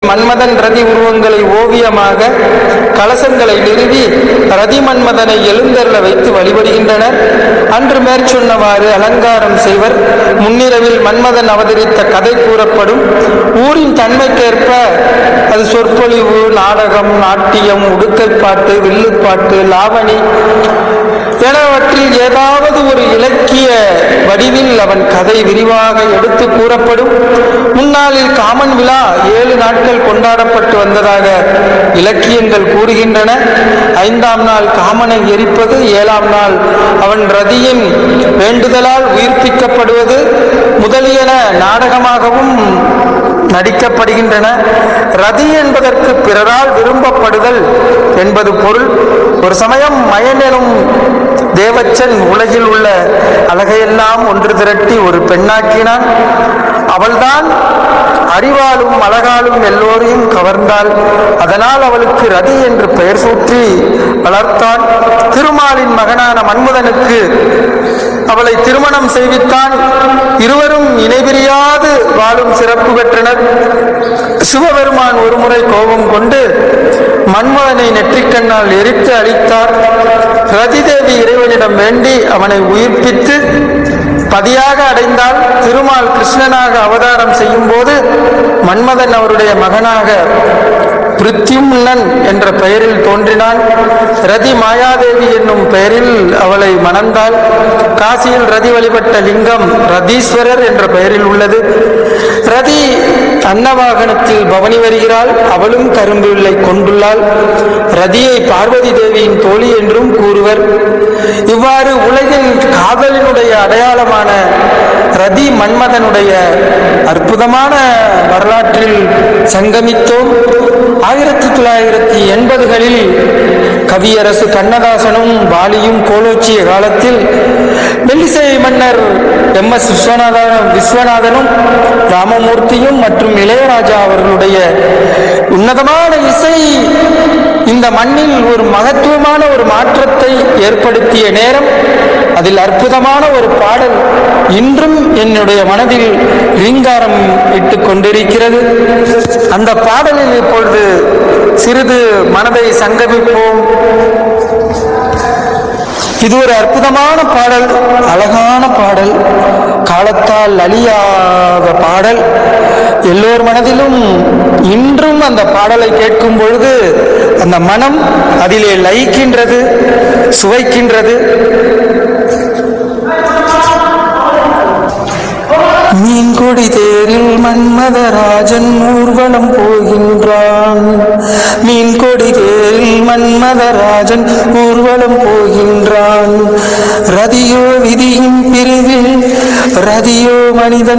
மன்மதன் ரதி உருவங்களை ஓவியமாக கலசங்களை நிறுவி ரதி மன்மதனை எழுந்தருள வைத்து வழிபடுகின்றனர் அன்று மேற்சொன்னவாறு அலங்காரம் செய்வர் முன்னிரவில் மன்மதன் அவதரித்த கதை கூறப்படும் ஊரின் தன்மைக்கேற்ப அது சொற்பொழிவு நாடகம் நாட்டியம் உடுக்கைப்பாட்டு வில்லுப்பாட்டு லாவணி எனவற்றில் ஏதாவது ஒரு இலக்கிய வடிவில் அவன் கதை விரிவாக எடுத்து கூறப்படும் முன்னாளில் காமன் விழா ஏழு நாட்கள் கொண்டாடப்பட்டு வந்ததாக இலக்கியங்கள் கூறுகின்றன ஐந்தாம் நாள் காமனை எரிப்பது ஏழாம் நாள் அவன் ரதியின் வேண்டுதலால் உயிர்ப்பிக்கப்படுவது முதலியன நாடகமாகவும் நடிக்கப்படுகின்றன ரதி என்பதற்கு பிறரால் விரும்பப்படுதல் என்பது பொருள் ஒரு சமயம் மயன் எனும் தேவச்சன் உலகில் உள்ள அழகையெல்லாம் ஒன்று திரட்டி ஒரு பெண்ணாக்கினான் அவள்தான் அறிவாலும் அழகாலும் எல்லோரையும் கவர்ந்தாள் அதனால் அவளுக்கு ரதி என்று பெயர் சூட்டி வளர்த்தான் திருமாலின் மகனான மன்முதனுக்கு அவளை திருமணம் செய்வித்தான் இருவரும் இணைபிரியாது வாழும் சிறப்பு பெற்றனர் சிவபெருமான் ஒருமுறை கோபம் கொண்டு மன்மதனை நெற்றிக்கண்ணால் எரித்து அழித்தார் ரதிதேவி இறைவனிடம் வேண்டி அவனை உயிர்ப்பித்து பதியாக அடைந்தால் திருமால் கிருஷ்ணனாக அவதாரம் செய்யும் போது மன்மதன் அவருடைய மகனாக பிருத்யும்னன் என்ற பெயரில் தோன்றினான் ரதி மாயாதேவி என்னும் பெயரில் அவளை மணந்தாள் காசியில் ரதி வழிபட்ட லிங்கம் ரதீஸ்வரர் என்ற பெயரில் உள்ளது ரதி அன்னவாகனத்தில் பவனி வருகிறாள் அவளும் கரும்பு வில்லை கொண்டுள்ளாள் ரதியை பார்வதி தேவியின் தோழி என்றும் கூறுவர் இவ்வாறு உலகில் காதலினுடைய அடையாளமான ரதி மன்மதனுடைய அற்புதமான வரலாற்றில் சங்கமித்தோம் ஆயிரத்தி தொள்ளாயிரத்தி எண்பதுகளில் கவியரசு கண்ணதாசனும் வாலியும் கோலோச்சிய காலத்தில் மெல்லிசை மன்னர் எம் எஸ் விஸ்வநாதன் விஸ்வநாதனும் ராமமூர்த்தியும் மற்றும் இளையராஜா அவர்களுடைய உன்னதமான இசை இந்த மண்ணில் ஒரு மகத்துவமான ஒரு மாற்றத்தை ஏற்படுத்திய நேரம் அதில் அற்புதமான ஒரு பாடல் இன்றும் என்னுடைய மனதில் ரீங்காரம் இட்டுக் கொண்டிருக்கிறது அந்த பாடலில் இப்பொழுது சிறிது மனதை சங்கமிப்போம் இது ஒரு அற்புதமான பாடல் அழகான பாடல் காலத்தால் அழியாத பாடல் எல்லோர் மனதிலும் இன்றும் அந்த பாடலை கேட்கும் பொழுது அந்த மனம் அதிலே லயிக்கின்றது சுவைக்கின்றது மீன்கொடி தேரில் மன்மதராஜன் ஊர்வலம் போகின்றான் மீன்கொடி தேரில் மன்மதராஜன் ஊர்வலம் போகின்றான் ரதியோ விதியின் பிரிவில் ரதியோ மனிதன்